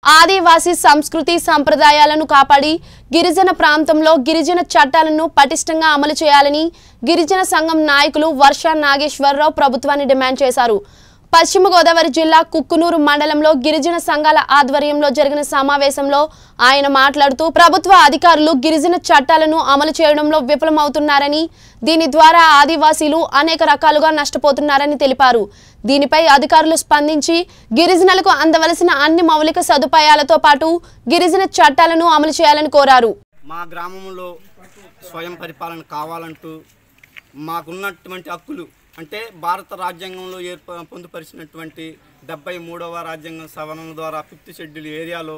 ఆదివాసీ సంస్కృతి సంప్రదాయాలను కాపాడి గిరిజన ప్రాంతంలో గిరిజన చట్టాలను పటిష్టంగా అమలు చేయాలని గిరిజన సంఘం నాయకులు వర్ష నాగేశ్వరరావు ప్రభుత్వాన్ని డిమాండ్ చేశారు పశ్చిమ గోదావరి జిల్లా కుక్కునూరు మండలంలో గిరిజన సంఘాల ఆధ్వర్యంలో జరిగిన సమావేశంలో ఆయన మాట్లాడుతూ ప్రభుత్వ అధికారులు గిరిజన చట్టాలను అమలు చేయడంలో విఫలమవుతున్నారని దీని ద్వారా ఆదివాసీలు అనేక రకాలుగా నష్టపోతున్నారని తెలిపారు దీనిపై అధికారులు స్పందించి గిరిజనులకు అందవలసిన అన్ని మౌలిక సదుపాయాలతో పాటు గిరిజన చట్టాలను అమలు చేయాలని కోరారు మా గ్రామంలో స్వయం పరిపాలన కావాలంటూ మాకున్నటువంటి హక్కులు అంటే భారత రాజ్యాంగంలో ఏర్ప పొందుపరిచినటువంటి డెబ్బై మూడవ రాజ్యాంగం సవరణ ద్వారా ఫిఫ్త్ షెడ్యూల్ ఏరియాలో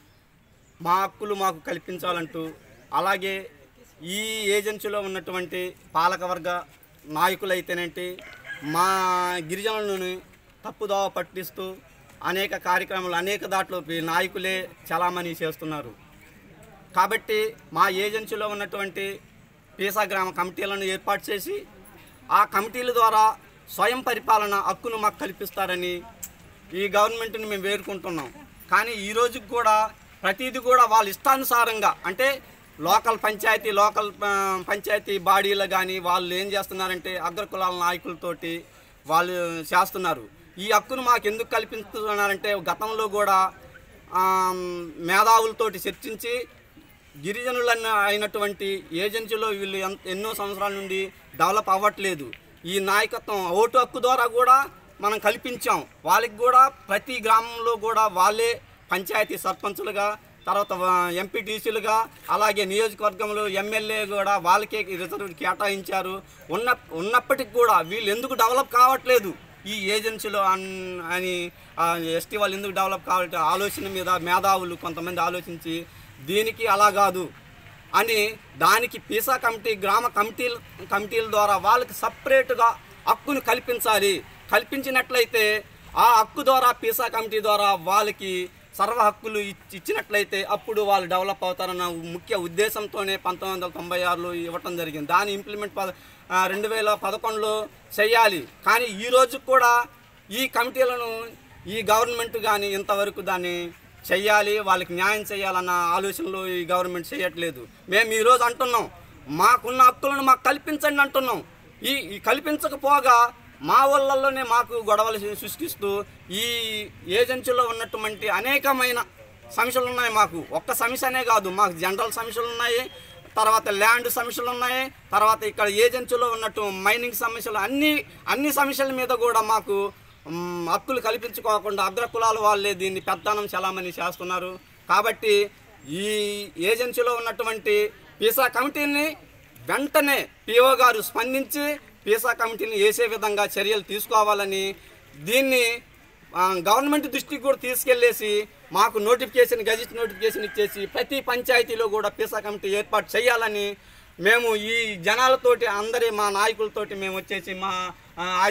మా హక్కులు మాకు కల్పించాలంటూ అలాగే ఈ ఏజెన్సీలో ఉన్నటువంటి పాలకవర్గ నాయకులైతేనేంటి మా గిరిజనులను తప్పుదోవ పట్టిస్తూ అనేక కార్యక్రమాలు అనేక దాంట్లో ఈ నాయకులే చలామణి చేస్తున్నారు కాబట్టి మా ఏజెన్సీలో ఉన్నటువంటి పీసా గ్రామ కమిటీలను ఏర్పాటు చేసి ఆ కమిటీల ద్వారా స్వయం పరిపాలన హక్కును మాకు కల్పిస్తారని ఈ గవర్నమెంట్ని మేము వేడుకుంటున్నాం కానీ ఈ రోజుకి కూడా ప్రతిదీ కూడా వాళ్ళ ఇష్టానుసారంగా అంటే లోకల్ పంచాయతీ లోకల్ ఆ, పంచాయతీ బాడీలు కానీ వాళ్ళు ఏం చేస్తున్నారంటే అగ్రకులాల నాయకులతోటి వాళ్ళు చేస్తున్నారు ఈ హక్కును మాకు ఎందుకు కల్పిస్తున్నారంటే గతంలో కూడా ఆ, మేధావులతోటి చర్చించి గిరిజనులన్న అయినటువంటి ఏజెన్సీలో వీళ్ళు ఎన్- ఎన్నో సంవత్సరాల నుండి డెవలప్ అవ్వట్లేదు ఈ నాయకత్వం ఓటు హక్కు ద్వారా కూడా మనం కల్పించాం వాళ్ళకి కూడా ప్రతి గ్రామంలో కూడా వాళ్ళే పంచాయతీ సర్పంచులుగా తర్వాత ఎంపీటీసీలుగా అలాగే నియోజకవర్గంలో ఎమ్మెల్యే కూడా వాళ్ళకే రిజర్వ్ కేటాయించారు ఉన్న ఉన్నప్పటికి కూడా వీళ్ళు ఎందుకు డెవలప్ కావట్లేదు ఈ ఏజెన్సీలో అన్- అని ఎస్టీ వాళ్ళు ఎందుకు డెవలప్ కావాలంటే ఆలోచన మీద మేధావులు కొంతమంది ఆలోచించి దీనికి అలా కాదు అని దానికి పీసా కమిటీ గ్రామ కమిటీల కమిటీల ద్వారా వాళ్ళకి సపరేట్గా హక్కును కల్పించాలి కల్పించినట్లయితే ఆ హక్కు ద్వారా పీసా కమిటీ ద్వారా వాళ్ళకి సర్వ హక్కులు ఇచ్చి- ఇచ్చినట్లయితే అప్పుడు వాళ్ళు డెవలప్ అవుతారన్న ముఖ్య ఉద్దేశంతోనే పంతొమ్మిది వందల తొంభై ఆరులో ఇవ్వటం జరిగింది దాని ఇంప్లిమెంట్ పద రెండు వేల పదకొండులో చేయాలి కానీ ఈ రోజు కూడా ఈ కమిటీలను ఈ గవర్నమెంట్ కానీ ఇంతవరకు దాన్ని చెయ్యాలి వాళ్ళకి న్యాయం చేయాలన్న ఆలోచనలో ఈ గవర్నమెంట్ చేయట్లేదు మేము ఈరోజు అంటున్నాం మాకున్న హక్కులను మాకు కల్పించండి అంటున్నాం ఈ ఈ కల్పించకపోగా మా ఊళ్ళల్లోనే మాకు గొడవలు సృష్టిస్తూ ఈ ఏజెన్సీలో ఉన్నటువంటి అనేకమైన సమస్యలు ఉన్నాయి మాకు ఒక్క సమస్య అనే కాదు మాకు జనరల్ సమస్యలు ఉన్నాయి తర్వాత ల్యాండ్ సమస్యలు ఉన్నాయి తర్వాత ఇక్కడ ఏజెన్సీలో ఉన్నట్టు మైనింగ్ సమస్యలు అన్ని అన్ని సమస్యల మీద కూడా మాకు మ్, హక్కులు కల్పించుకోకుండా అగ్రకులాల వాళ్ళే దీన్ని పెద్దనం చలామణి చేస్తున్నారు కాబట్టి ఈ ఏజెన్సీలో ఉన్నటువంటి పీసా కమిటీని వెంటనే పిఓ గారు స్పందించి పీసా కమిటీని వేసే విధంగా చర్యలు తీసుకోవాలని దీన్ని ఆ, గవర్నమెంట్ దృష్టికి కూడా తీసుకెళ్లేసి మాకు నోటిఫికేషన్ గజెట్ నోటిఫికేషన్ ఇచ్చేసి ప్రతి పంచాయతీలో కూడా పీసా కమిటీ ఏర్పాటు చేయాలని మేము ఈ జనాలతోటి అందరి మా నాయకులతోటి మేము వచ్చేసి మా ఆ,